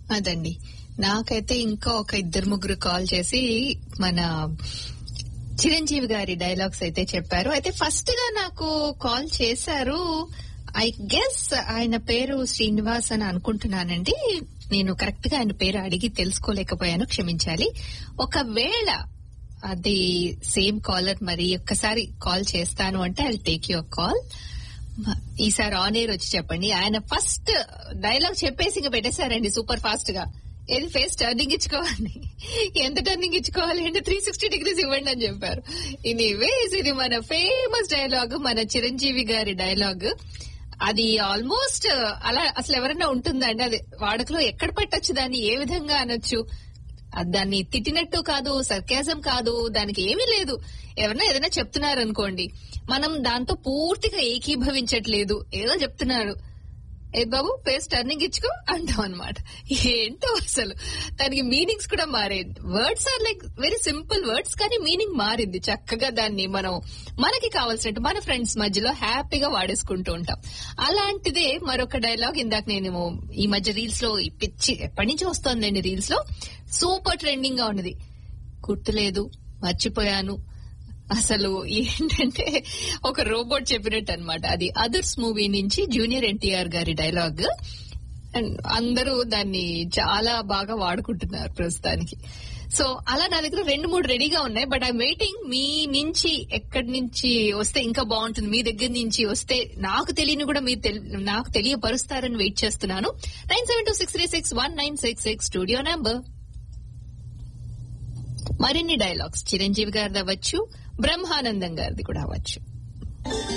అదండి నాకైతే ఇంకా ఒక ఇద్దరు ముగ్గురు కాల్ చేసి మన చిరంజీవి గారి డైలాగ్స్ అయితే చెప్పారు అయితే ఫస్ట్ గా నాకు కాల్ చేశారు ఐ గెస్ ఆయన పేరు శ్రీనివాస్ అని అనుకుంటున్నానండి నేను కరెక్ట్ గా ఆయన పేరు అడిగి తెలుసుకోలేకపోయాను క్షమించాలి ఒకవేళ అది సేమ్ కాలర్ మరి ఒక్కసారి కాల్ చేస్తాను అంటే ఐ టేక్ యువర్ కాల్ ఈసారి ఆన్ ఎయిర్ వచ్చి చెప్పండి ఆయన ఫస్ట్ డైలాగ్ చెప్పేసి ఇంకా పెట్టేశారండి సూపర్ ఫాస్ట్ గా ఏది ఫేస్ టర్నింగ్ ఇచ్చుకోవాలి ఎంత టర్నింగ్ ఇచ్చుకోవాలి అంటే త్రీ సిక్స్టీ డిగ్రీస్ ఇవ్వండి అని చెప్పారు వేస్ ఇది మన ఫేమస్ డైలాగ్ మన చిరంజీవి గారి డైలాగ్ అది ఆల్మోస్ట్ అలా అసలు ఎవరైనా ఉంటుందండి అది వాడుకలో ఎక్కడ పెట్టొచ్చు దాన్ని ఏ విధంగా అనొచ్చు అది దాన్ని తిట్టినట్టు కాదు సర్కాజం కాదు దానికి ఏమీ లేదు ఎవరైనా ఏదైనా చెప్తున్నారు అనుకోండి మనం దాంతో పూర్తిగా ఏకీభవించట్లేదు ఏదో చెప్తున్నాడు ఏ బాబు ఫేస్ టర్నింగ్ ఇచ్చుకో అంటాం అనమాట ఏంటో అసలు దానికి మీనింగ్స్ కూడా మారేది words are like very simple words కానీ మీనింగ్ మారింది చక్కగా దాన్ని మనం మనకి కావాల్సినట్టు మన ఫ్రెండ్స్ మధ్యలో హ్యాపీగా వాడేసుకుంటూ ఉంటాం అలాంటిదే మరొక డైలాగ్ ఇందాక నేను ఈ మధ్య రీల్స్ లో ఈ పిచ్చి ఎప్పటి నుంచి వస్తోందండి రీల్స్ లో సూపర్ ట్రెండింగ్ గా ఉన్నది గుర్తులేదు మర్చిపోయాను అసలు ఏంటంటే ఒక రోబోట్ చెప్పినట్టు అనమాట అది అదర్స్ మూవీ నుంచి జూనియర్ ఎన్టీఆర్ గారి డైలాగ్ అండ్ అందరూ దాన్ని చాలా బాగా వాడుకుంటున్నారు ప్రస్తుతానికి సో అలా నా దగ్గర రెండు మూడు రెడీగా ఉన్నాయి బట్ ఐమ్ వెయిటింగ్ మీ నుంచి ఎక్కడి నుంచి వస్తే ఇంకా బాగుంటుంది మీ దగ్గర నుంచి వస్తే నాకు తెలియని కూడా మీరు తెలి- నాకు తెలియపరుస్తారని వెయిట్ చేస్తున్నాను nine seven two six three six one nine six six studio number మరిన్ని డైలాగ్స్ చిరంజీవి గారిది అవ్వచ్చు బ్రహ్మానందం గారిది కూడా అవ్వచ్చు